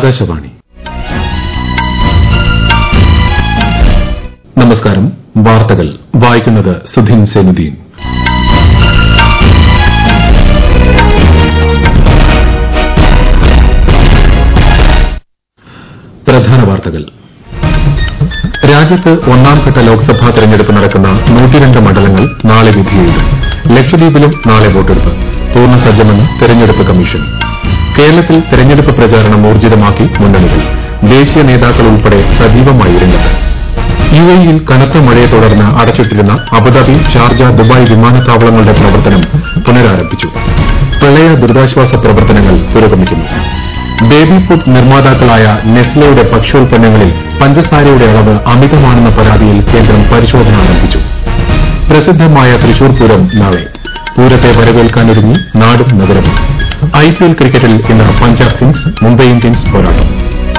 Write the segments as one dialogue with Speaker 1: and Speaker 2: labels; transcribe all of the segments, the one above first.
Speaker 1: ആകാശവാണി നമസ്കാരം വാർത്തകൾ വായിക്കുന്നത് സുധീൻ സെനുദ്ദീൻ പ്രധാന വാർത്തകൾ രാജ്യത്ത് ഒന്നാംഘട്ട ലോക്സഭാ തെരഞ്ഞെടുപ്പ് നടക്കുന്ന നൂറ്റിരണ്ട് മണ്ഡലങ്ങൾ നാളെ വിധിയെഴുതും ലക്ഷദ്വീപിലും നാളെ വോട്ടെടുപ്പ് പൂർണ്ണ സജ്ജമെന്ന് തെരഞ്ഞെടുപ്പ് കമ്മീഷൻ കേരളത്തിൽ തെരഞ്ഞെടുപ്പ് പ്രചാരണം ഊർജിതമാക്കി മുന്നണികൾ ദേശീയ നേതാക്കൾ ഉൾപ്പെടെ സജീവമായി രംഗത്ത് യുഎഇയിൽ കനത്ത മഴയെ തുടർന്ന് അടച്ചിട്ടിരുന്ന അബുദാബി ഷാർജ ദുബായ് വിമാനത്താവളങ്ങളുടെ പ്രവർത്തനം പുനരാരംഭിച്ചു പ്രളയ ദുരിതാശ്വാസ പ്രവർത്തനങ്ങൾ പുരോഗമിക്കുന്നു ബേബി ഫുഡ് നിർമ്മാതാക്കളായ നെസ്ലയുടെ ഭക്ഷ്യോൽപ്പന്നങ്ങളിൽ പഞ്ചസാരയുടെ അളവ് അമിതമാണെന്ന പരാതിയിൽ കേന്ദ്രം പരിശോധന ആരംഭിച്ചു പ്രസിദ്ധമായ തൃശൂർ പൂരം നാളെ പൂരത്തെ വരവേൽക്കാനൊരുങ്ങി നാടും നഗരവും ഐപിഎൽ ക്രിക്കറ്റിൽ ഇന്ന് പഞ്ചാബ് കിങ്സ് മുംബൈ ഇന്ത്യൻസ് പോരാട്ടം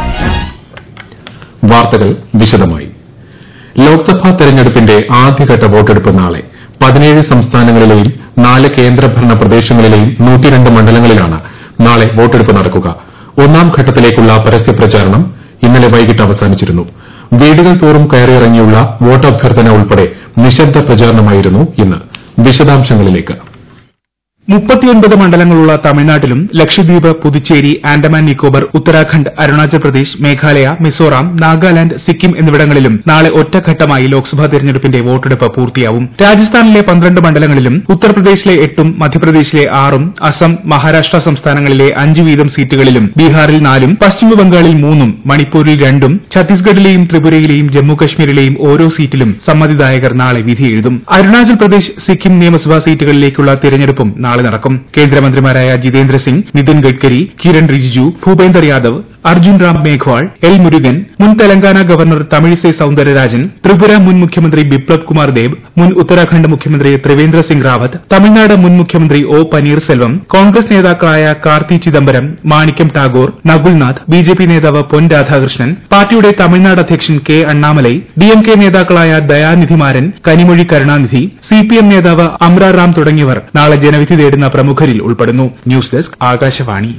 Speaker 1: വാർത്തകൾ വിശദമായി ലോക്സഭാ തെരഞ്ഞെടുപ്പിന്റെ ആദ്യഘട്ട വോട്ടെടുപ്പ് നാളെ പതിനേഴ് സംസ്ഥാനങ്ങളിലെയും നാല് കേന്ദ്രഭരണ പ്രദേശങ്ങളിലെയും നൂറ്റിരണ്ട് മണ്ഡലങ്ങളിലാണ് നാളെ വോട്ടെടുപ്പ് നടക്കുക ഒന്നാം ഘട്ടത്തിലേക്കുള്ള പരസ്യപ്രചാരണം ഇന്നലെ വൈകിട്ട് അവസാനിച്ചിരുന്നു വീടുകൾ തോറും കയറിയിറങ്ങിയുള്ള വോട്ടഭ്യർത്ഥന ഉൾപ്പെടെ നിശബ്ദ പ്രചാരണമായിരുന്നു ഇന്ന് വിശദാംശങ്ങളിലേക്ക്
Speaker 2: മുപ്പത്തിയൊൻപത് മണ്ഡലങ്ങളുള്ള തമിഴ്നാട്ടിലും ലക്ഷദ്വീപ് പുതുച്ചേരി ആൻഡമാൻ നിക്കോബർ ഉത്തരാഖണ്ഡ് അരുണാചൽ പ്രദേശ് മേഘാലയ മിസോറാം നാഗാലാന്റ് സിക്കിം എന്നിവിടങ്ങളിലും നാളെ ഒറ്റഘട്ടമായി ലോക്സഭാ തെരഞ്ഞെടുപ്പിന്റെ വോട്ടെടുപ്പ് പൂർത്തിയാവും രാജസ്ഥാനിലെ പന്ത്രണ്ട് മണ്ഡലങ്ങളിലും ഉത്തർപ്രദേശിലെ എട്ടും മധ്യപ്രദേശിലെ ആറും അസം മഹാരാഷ്ട്ര സംസ്ഥാനങ്ങളിലെ അഞ്ച് വീതം സീറ്റുകളിലും ബീഹാറിൽ നാലും പശ്ചിമബംഗാളിൽ മൂന്നും മണിപ്പൂരിൽ രണ്ടും ഛത്തീസ്ഗഡിലെയും ത്രിപുരയിലെയും ജമ്മുകശ്മീരിലെയും ഓരോ സീറ്റിലും സമ്മതിദായകർ നാളെ വിധിയെഴുതും അരുണാചൽ പ്രദേശ് സിക്കിം നിയമസഭാ സീറ്റുകളിലേക്കുള്ള തിരഞ്ഞെടുപ്പും നാളെ നടക്കും കേന്ദ്രമന്ത്രിമാരായ ജിതേന്ദ്ര സിംഗ് നിതിൻ ഗഡ്കരി കിരൺ റിജിജു ഭൂപേന്ദർ യാദവ് അർജുൻ റാം മേഘ്വാൾ എൽ മുരുകൻ മുൻ തെലങ്കാന ഗവർണർ തമിഴിസൈ സൌന്ദരരാജൻ ത്രിപുര മുൻ മുഖ്യമന്ത്രി ബിപ്ലബ് കുമാർ ദേബ് മുൻ ഉത്തരാഖണ്ഡ് മുഖ്യമന്ത്രി ത്രിവേന്ദ്ര സിംഗ് റാവത്ത് തമിഴ്നാട് മുൻ മുഖ്യമന്ത്രി ഒ പനീർസെൽവം കോൺഗ്രസ് നേതാക്കളായ കാർത്തി ചിദംബരം മാണിക്യം ടാഗോർ നകുൽനാഥ് ബിജെപി നേതാവ് പൊൻ രാധാകൃഷ്ണൻ പാർട്ടിയുടെ തമിഴ്നാട് അധ്യക്ഷൻ കെ അണ്ണാമലൈ ഡിഎംകെ നേതാക്കളായ ദയാനിധിമാരൻ കനിമൊഴി കരുണാനിധി സിപിഎം നേതാവ് അമ്ര റാം തുടങ്ങിയവർ നാളെ ജനവിധി തേടുന്ന പ്രമുഖരിൽ ഉൾപ്പെടുന്നു ന്യൂസ് ഡെസ്ക് ആകാശവാണി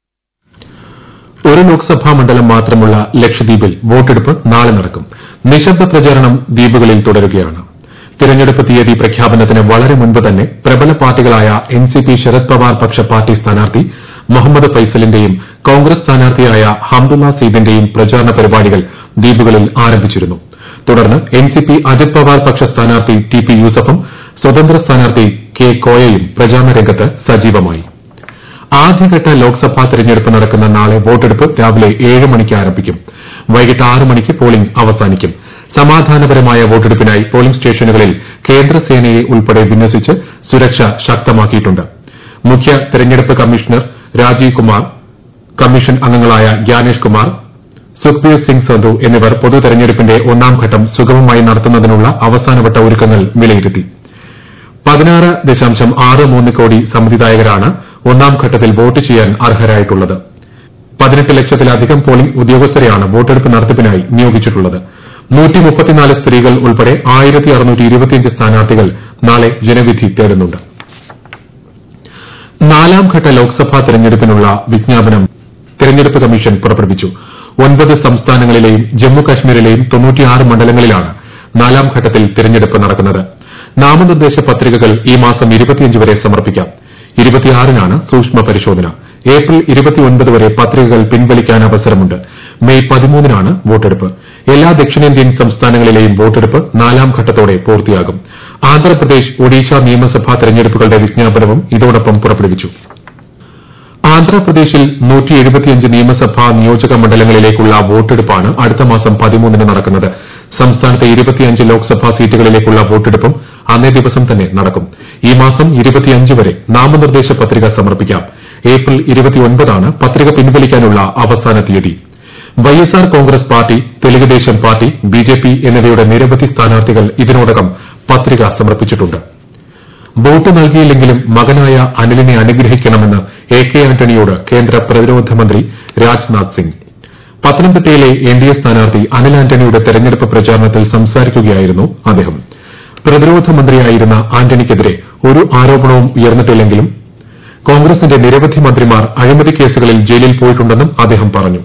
Speaker 1: ഒരു ലോക്സഭാ മണ്ഡലം മാത്രമുള്ള ലക്ഷദ്വീപിൽ വോട്ടെടുപ്പ് നാളെ നടക്കും നിശബ്ദ പ്രചാരണം ദ്വീപുകളിൽ തുടരുകയാണ് തിരഞ്ഞെടുപ്പ് തീയതി പ്രഖ്യാപനത്തിന് വളരെ മുൻപ് തന്നെ പ്രബല പാർട്ടികളായ എൻസിപി ശരത് പവാർ പക്ഷ പാർട്ടി സ്ഥാനാർത്ഥി മുഹമ്മദ് ഫൈസലിന്റെയും കോൺഗ്രസ് സ്ഥാനാർത്ഥിയായ ഹംദുള്ള സീദിന്റെയും പ്രചാരണ പരിപാടികൾ ദ്വീപുകളിൽ ആരംഭിച്ചിരുന്നു തുടർന്ന് എൻസിപി അജിത് പവാർ പക്ഷ സ്ഥാനാർത്ഥി ടി പി യൂസഫും സ്വതന്ത്ര സ്ഥാനാർത്ഥി കെ കോയയും പ്രചാരണ രംഗത്ത് സജീവമായി ആദ്യഘട്ട ലോക്സഭാ തെരഞ്ഞെടുപ്പ് നടക്കുന്ന നാളെ വോട്ടെടുപ്പ് രാവിലെ ഏഴ് മണിക്ക് ആരംഭിക്കും വൈകിട്ട് ആറ് മണിക്ക് പോളിംഗ് അവസാനിക്കും സമാധാനപരമായ വോട്ടെടുപ്പിനായി പോളിംഗ് സ്റ്റേഷനുകളിൽ കേന്ദ്രസേനയെ ഉൾപ്പെടെ വിന്യസിച്ച് സുരക്ഷ ശക്തമാക്കിയിട്ടുണ്ട് മുഖ്യ തെരഞ്ഞെടുപ്പ് കമ്മീഷണർ രാജീവ് കുമാർ കമ്മീഷൻ അംഗങ്ങളായ ഗ്യാനേഷ് കുമാർ സുഖ്ബീർ സിംഗ് സന്ധു എന്നിവർ പൊതു തെരഞ്ഞെടുപ്പിന്റെ ഒന്നാം ഘട്ടം സുഗമമായി നടത്തുന്നതിനുള്ള അവസാനവട്ട ഒരുക്കങ്ങൾ വിലയിരുത്തി പതിനാറ് ദശാംശം ആറ് മൂന്ന് കോടി സമ്മതിദായകരാണ് ഒന്നാം ഘട്ടത്തിൽ വോട്ട് ചെയ്യാൻ അർഹരായിട്ടുള്ളത് പതിനെട്ട് ലക്ഷത്തിലധികം പോളിംഗ് ഉദ്യോഗസ്ഥരെയാണ് വോട്ടെടുപ്പ് നടത്തിപ്പിനായി നിയോഗിച്ചിട്ടുള്ളത് സ്ത്രീകൾ ഉൾപ്പെടെ സ്ഥാനാർത്ഥികൾ നാളെ ജനവിധി തേടുന്നുണ്ട് നാലാം ഘട്ട ലോക്സഭാ തെരഞ്ഞെടുപ്പിനുള്ള വിജ്ഞാപനം തെരഞ്ഞെടുപ്പ് കമ്മീഷൻ പുറപ്പെടുവിച്ചു ഒൻപത് സംസ്ഥാനങ്ങളിലെയും ജമ്മു കശ്മീരിലെയും മണ്ഡലങ്ങളിലാണ് നാലാം ഘട്ടത്തിൽ തെരഞ്ഞെടുപ്പ് നടക്കുന്നത് നാമനിർദ്ദേശ പത്രികകൾ ഈ മാസം വരെ സമർപ്പിക്കാം ഇരുപത്തിയാറിനാണ് സൂക്ഷ്മ പരിശോധന ഏപ്രിൽ വരെ പത്രികകൾ പിൻവലിക്കാൻ അവസരമുണ്ട് മെയ് പതിമൂന്നിനാണ് വോട്ടെടുപ്പ് എല്ലാ ദക്ഷിണേന്ത്യൻ സംസ്ഥാനങ്ങളിലെയും വോട്ടെടുപ്പ് നാലാം ഘട്ടത്തോടെ പൂർത്തിയാകും ആന്ധ്രാപ്രദേശ് ഒഡീഷ നിയമസഭാ തെരഞ്ഞെടുപ്പുകളുടെ വിജ്ഞാപനവും ഇതോടൊപ്പം പുറപ്പെടുവിച്ചു ആന്ധ്രാപ്രദേശിൽ നിയമസഭാ നിയോജക മണ്ഡലങ്ങളിലേക്കുള്ള വോട്ടെടുപ്പാണ് അടുത്ത മാസം പതിമൂന്നിന് നടക്കുന്നത് സംസ്ഥാനത്തെ ലോക്സഭാ സീറ്റുകളിലേക്കുള്ള വോട്ടെടുപ്പും അന്നേ ദിവസം തന്നെ നടക്കും ഈ മാസം വരെ നാമനിർദ്ദേശ പത്രിക സമർപ്പിക്കാം ഏപ്രിൽ ആണ് പത്രിക പിൻവലിക്കാനുള്ള അവസാന തീയതി YSR Congress party Telugu Desam party BJP എന്നിവയുടെ നിരവധി സ്ഥാനാർത്ഥികൾ ഇതിനോടകം പത്രിക സമർപ്പിച്ചിട്ടുണ്ട് വോട്ട് നൽകിയില്ലെങ്കിലും മകനായ അനിലിനെ അനുഗ്രഹിക്കണമെന്ന് എ കെ ആന്റണിയോട് കേന്ദ്ര പ്രതിരോധ മന്ത്രി രാജ്നാഥ് സിംഗ് പത്തനംതിട്ടയിലെ എൻ ഡി എ സ്ഥാനാർത്ഥി അനിൽ ആന്റണിയുടെ തെരഞ്ഞെടുപ്പ് പ്രചാരണത്തിൽ സംസാരിക്കുകയായിരുന്നു അദ്ദേഹം പ്രതിരോധ മന്ത്രിയായിരുന്ന ആന്റണിക്കെതിരെ ഒരു ആരോപണവും ഉയർന്നിട്ടില്ലെങ്കിലും കോൺഗ്രസിന്റെ നിരവധി മന്ത്രിമാർ അഴിമതി കേസുകളിൽ ജയിലിൽ പോയിട്ടുണ്ടെന്നും അദ്ദേഹം പറഞ്ഞു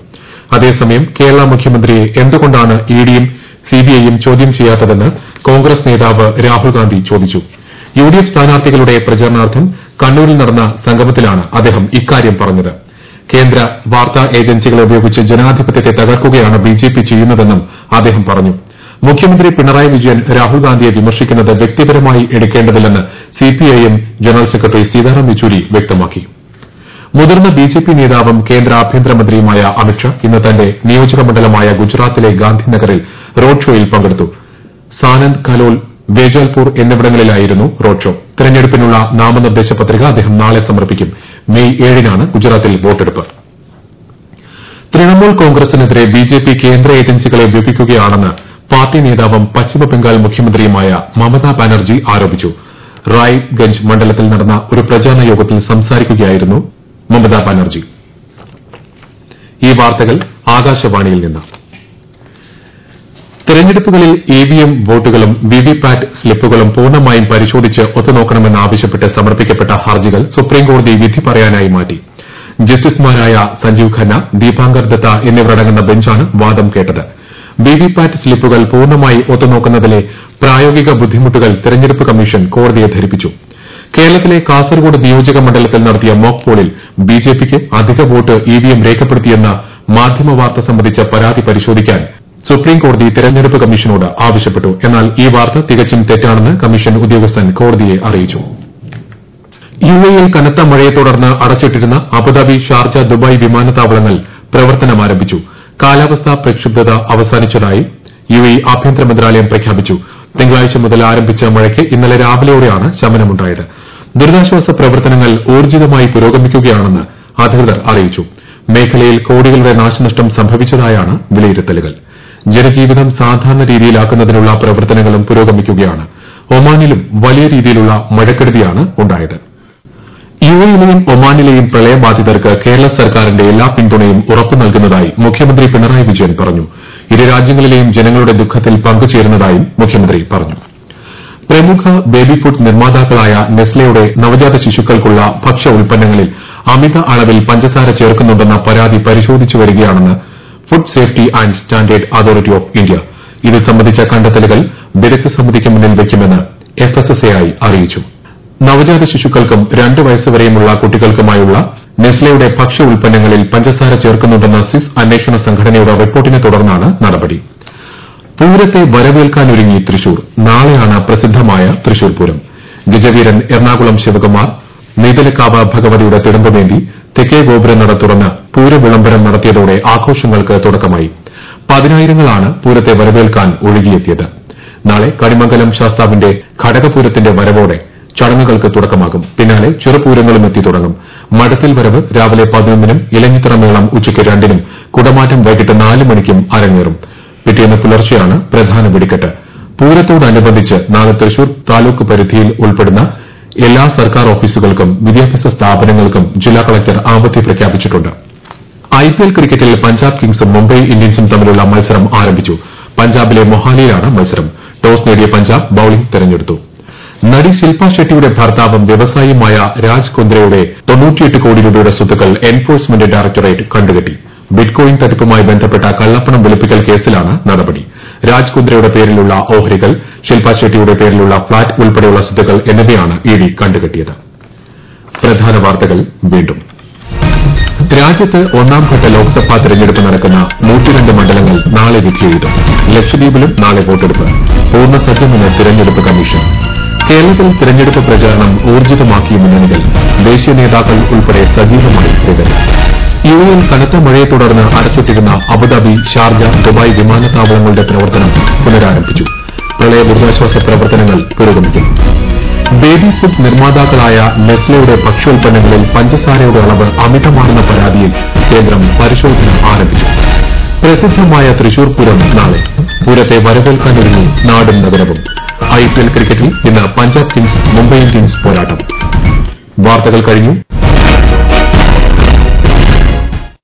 Speaker 1: അതേസമയം കേരള മുഖ്യമന്ത്രിയെ എന്തുകൊണ്ടാണ് ഇഡിയും സിബിഐയും ചോദ്യം ചെയ്യാത്തതെന്ന് കോൺഗ്രസ് നേതാവ് രാഹുൽ ഗാന്ധി ചോദിച്ചു യുഡിഎഫ് സ്ഥാനാർത്ഥികളുടെ പ്രചരണാർത്ഥം കണ്ണൂരിൽ നടന്ന സംഗമത്തിലാണ് അദ്ദേഹം ഇക്കാര്യം പറഞ്ഞത് കേന്ദ്ര വാർത്താ ഏജൻസികളെ ഉപയോഗിച്ച് ജനാധിപത്യത്തെ തകർക്കുകയാണ് ബിജെപി ചെയ്യുന്നതെന്നും അദ്ദേഹം പറഞ്ഞു മുഖ്യമന്ത്രി പിണറായി വിജയൻ രാഹുൽ ഗാന്ധിയെ വിമർശിക്കുന്നത് വ്യക്തിപരമായി എടുക്കേണ്ടതില്ലെന്ന് CPIM general secretary Sitaram Yechury വ്യക്തമാക്കി മുതിർന്ന ബിജെപി നേതാവും കേന്ദ്ര ആഭ്യന്തരമന്ത്രിയുമായ അമിത്ഷാ ഇന്ന് തന്റെ നിയോജക മണ്ഡലമായ ഗുജറാത്തിലെ ഗാന്ധിനഗറിൽ റോഡ് ഷോയിൽ പങ്കെടുത്തു സാനന്ദ് കലോൾ വേജാൽപൂർ എന്നിവിടങ്ങളിലായിരുന്നു റോഡ് ഷോ തെരഞ്ഞെടുപ്പിനുള്ള നാമനിർദ്ദേശ പത്രിക അദ്ദേഹം നാളെ സമർപ്പിക്കും മെയ് ഏഴിനാണ് ഗുജറാത്തിൽ വോട്ടെടുപ്പ് തൃണമൂൽ കോൺഗ്രസിനെതിരെ ബിജെപി കേന്ദ്ര ഏജൻസികളെ വ്യാപിക്കുകയാണെന്ന് പാർട്ടി നേതാവും പശ്ചിമബംഗാൾ മുഖ്യമന്ത്രിയുമായ മമതാ ബാനർജി ആരോപിച്ചു റായ്ഗഞ്ച് മണ്ഡലത്തിൽ നടന്ന ഒരു പ്രചാരണ യോഗത്തിൽ സംസാരിക്കുകയായിരുന്നു മമതാ ബാനർജി ഈ വാർത്തകൾ ആകാശവാണിയിൽ നിന്ന് തെരഞ്ഞെടുപ്പുകളിൽ ഇവിഎം വോട്ടുകളും വിവിപാറ്റ് സ്ലിപ്പുകളും പൂർണ്ണമായും പരിശോധിച്ച് ഒത്തുനോക്കണമെന്നാവശ്യപ്പെട്ട് സമർപ്പിക്കപ്പെട്ട ഹർജികൾ സുപ്രീംകോടതി വിധി പറയാനായി മാറ്റി ജസ്റ്റിസുമാരായ സഞ്ജീവ് ഖന്ന ദീപാങ്കർ ദത്ത എന്നിവരടങ്ങുന്ന ബെഞ്ചാണ് വാദം കേട്ടത് വിവിപാറ്റ് സ്ലിപ്പുകൾ പൂർണ്ണമായി ഒത്തുനോക്കുന്നതിലെ പ്രായോഗിക ബുദ്ധിമുട്ടുകൾ തെരഞ്ഞെടുപ്പ് കമ്മീഷൻ കോടതിയെ ധരിപ്പിച്ചു കേരളത്തിലെ കാസർഗോഡ് നിയോജക മണ്ഡലത്തിൽ നടത്തിയ മോക്ക് പോളിൽ ബിജെപിക്ക് അധിക വോട്ട് ഇവിഎം രേഖപ്പെടുത്തിയെന്ന മാധ്യമവാർത്ത സംബന്ധിച്ച പരാതി പരിശോധിക്കാൻ സുപ്രീംകോടതി തെരഞ്ഞെടുപ്പ് കമ്മീഷനോട് ആവശ്യപ്പെട്ടു എന്നാൽ ഈ വാർത്ത തികച്ചും തെറ്റാണെന്ന് കമ്മീഷൻ ഉദ്യോഗസ്ഥൻ കോടതിയെ അറിയിച്ചു യുഎഇയിൽ കനത്ത മഴയെ തുടർന്ന് അടച്ചിട്ടിരുന്ന അബുദാബി ഷാർജ ദുബായ് വിമാനത്താവളങ്ങൾ പ്രവർത്തനം ആരംഭിച്ചു കാലാവസ്ഥാ പ്രക്ഷുബ്ധത അവസാനിച്ചതായി യുഎഇ ആഭ്യന്തര മന്ത്രാലയം പ്രഖ്യാപിച്ചു തിങ്കളാഴ്ച മുതൽ ആരംഭിച്ച മഴയ്ക്ക് ഇന്നലെ രാവിലെയോടെയാണ് ശമനമുണ്ടായത് ദുരിതാശ്വാസ പ്രവർത്തനങ്ങൾ ഊർജിതമായി പുരോഗമിക്കുകയാണെന്ന് അധികൃതർ അറിയിച്ചു മേഖലയിൽ കോടികളുടെ നാശനഷ്ടം സംഭവിച്ചതായാണ് വിലയിരുത്തലുകൾ ജനജീവിതം സാധാരണ രീതിയിലാക്കുന്നതിനുള്ള പ്രവർത്തനങ്ങളും പുരോഗമിക്കുകയാണ് ഒമാനിലും വലിയ രീതിയിലുള്ള മഴക്കെടുതിയാണ് ഉണ്ടായത് യുഎയിലെയും ഒമാനിലെയും പ്രളയബാധിതർക്ക് കേരള സർക്കാരിന്റെ എല്ലാ പിന്തുണയും ഉറപ്പു നൽകുന്നതായി മുഖ്യമന്ത്രി പിണറായി വിജയൻ പറഞ്ഞു ഇരു രാജ്യങ്ങളിലെയും ജനങ്ങളുടെ ദുഃഖത്തിൽ പങ്കുചേരുന്നതായും മുഖ്യമന്ത്രി പറഞ്ഞു പ്രമുഖ ബേബി ഫുഡ് നിർമ്മാതാക്കളായ നെസ്ലയുടെ നവജാത ശിശുക്കൾക്കുള്ള ഭക്ഷ്യ ഉൽപ്പന്നങ്ങളിൽ അമിത അളവിൽ പഞ്ചസാര ചേർക്കുന്നുണ്ടെന്ന പരാതി പരിശോധിച്ചു വരികയാണെന്ന് food safety and standard authority of India ഇത് സംബന്ധിച്ച കണ്ടെത്തലുകൾ വിദഗ്ധ സമിതിക്ക് മുന്നിൽ വയ്ക്കുമെന്ന് എഫ്എസ്എസ്എഐ അറിയിച്ചു നവജാത ശിശുക്കൾക്കും രണ്ട് വയസ്സുവരെയുമുള്ള കുട്ടികൾക്കുമായുള്ള നെസ്ലയുടെ ഭക്ഷ്യ ഉൽപ്പന്നങ്ങളിൽ പഞ്ചസാര ചേർക്കുന്നുണ്ടെന്ന സ്വിസ് അന്വേഷണ സംഘടനയുടെ റിപ്പോർട്ടിനെ തുടർന്നാണ് നടപടി പൂരത്തെ വരവേൽക്കാനൊരുങ്ങി തൃശൂർ നാളെയാണ് പ്രസിദ്ധമായ തൃശൂർ പൂരം ഗജവീരൻ എറണാകുളം ശിവകുമാർ നെയ്തലക്കാവ് ഭഗവതിയുടെ തിടമ്പുമേന്തി തെക്കേ ഗോപുരനട തുറന്ന് പൂരവിളംബരം നടത്തിയതോടെ ആഘോഷങ്ങൾക്ക് തുടക്കമായി പതിനായിരങ്ങളാണ് പൂരത്തെ വരവേൽക്കാൻ ഒഴുകിയെത്തിയത് നാളെ കണിമംഗലം ശാസ്താവിന്റെ ഘടകപൂരത്തിന്റെ വരവോടെ ചടങ്ങുകൾക്ക് തുടക്കമാകും പിന്നാലെ ചെറുപൂരങ്ങളും എത്തി തുടങ്ങും മഠത്തിൽ വരവ് രാവിലെ പതിനൊന്നിനും ഇലഞ്ഞിത്തറ മേളം ഉച്ചയ്ക്ക് രണ്ടിനും കുടമാറ്റം വൈകിട്ട് നാല് മണിക്കും അരങ്ങേറും പിറ്റേന്ന് പുലർച്ചെയാണ് പ്രധാന വെടിക്കെട്ട് പൂരത്തോടനുബന്ധിച്ച് നാളെ തൃശൂർ താലൂക്ക് പരിധിയിൽ ഉൾപ്പെടുന്ന എല്ലാ സർക്കാർ ഓഫീസുകൾക്കും വിദ്യാഭ്യാസ സ്ഥാപനങ്ങൾക്കും ജില്ലാ കളക്ടർ അവധി പ്രഖ്യാപിച്ചിട്ടുണ്ട് ഐപിഎൽ ക്രിക്കറ്റിൽ പഞ്ചാബ് കിങ്സും മുംബൈ ഇന്ത്യൻസും തമ്മിലുള്ള മത്സരം ആരംഭിച്ചു പഞ്ചാബിലെ മൊഹാലിയിലാണ് മത്സരം ടോസ് നേടിയ പഞ്ചാബ് ബൌളിംഗ് തെരഞ്ഞെടുത്തു നടി ശിൽപ ഷെട്ടിയുടെ ഭർത്താവും വ്യവസായിയുമായ രാജ് കുന്ദ്രയുടെ തൊണ്ണൂറ്റിയെട്ട് കോടി രൂപയുടെ സ്വത്തുക്കൾ എൻഫോഴ്സ്മെന്റ് ഡയറക്ടറേറ്റ് കണ്ടുകെട്ടി ബിറ്റ്കോയിൻ തട്ടിപ്പുമായി ബന്ധപ്പെട്ട കള്ളപ്പണം വെളുപ്പിക്കൽ കേസിലാണ് നടപടി രാജ് കുന്ദ്രയുടെ പേരിലുള്ള ഓഹരികൾ ശിൽപ ഷെട്ടിയുടെ പേരിലുള്ള ഫ്ളാറ്റ് ഉൾപ്പെടെയുള്ള സ്വത്തുക്കൾ എന്നിവയാണ് ഇഡി കണ്ടുകെട്ടിയത് പ്രധാന വാർത്തകൾ വീണ്ടും രാജ്യത്ത് ഒന്നാംഘട്ട ലോക്സഭാ തെരഞ്ഞെടുപ്പ് നടക്കുന്ന നൂറ്റിരണ്ട് മണ്ഡലങ്ങൾ നാളെ വിധിയെഴുതും ലക്ഷദ്വീപിലും നാളെ വോട്ടെടുപ്പ് പൂർണ്ണ സജ്ജമെന്ന് തിരഞ്ഞെടുപ്പ് കമ്മീഷൻ കേരളത്തിൽ തിരഞ്ഞെടുപ്പ് പ്രചാരണം ഊർജിതമാക്കിയ മുന്നണികൾ ദേശീയ നേതാക്കൾ ഉൾപ്പെടെ സജീവമായി രംഗത്ത് യുഎയിൽ കനത്ത മഴയെ തുടർന്ന് അടച്ചിട്ടിരുന്ന അബുദാബി ഷാർജ ദുബായ് വിമാനത്താവളങ്ങളുടെ പ്രവർത്തനം പുനരാരംഭിച്ചു പ്രളയ ദുരിതാശ്വാസ പ്രവർത്തനങ്ങൾ പുരോഗമിക്കുന്നു ബേബി ഫുഡ് നിർമ്മാതാക്കളായ നെസ്ലയുടെ ഭക്ഷ്യോൽപ്പന്നങ്ങളിൽ പഞ്ചസാരയുടെ അളവ് അമിതമാണെന്ന പരാതിയിൽ കേന്ദ്രം പരിശോധന ആരംഭിച്ചു പ്രസിദ്ധമായ തൃശൂർ പൂരം നാളെ പൂരത്തെ വരവേൽക്കാനൊരുങ്ങി നാടും നഗരവും ഐപിഎൽ ക്രിക്കറ്റിൽ ഇന്ന് പഞ്ചാബ് കിങ്സ് മുംബൈ ഇന്ത്യൻസ് പോരാട്ടം വാർത്തകൾ കഴിഞ്ഞു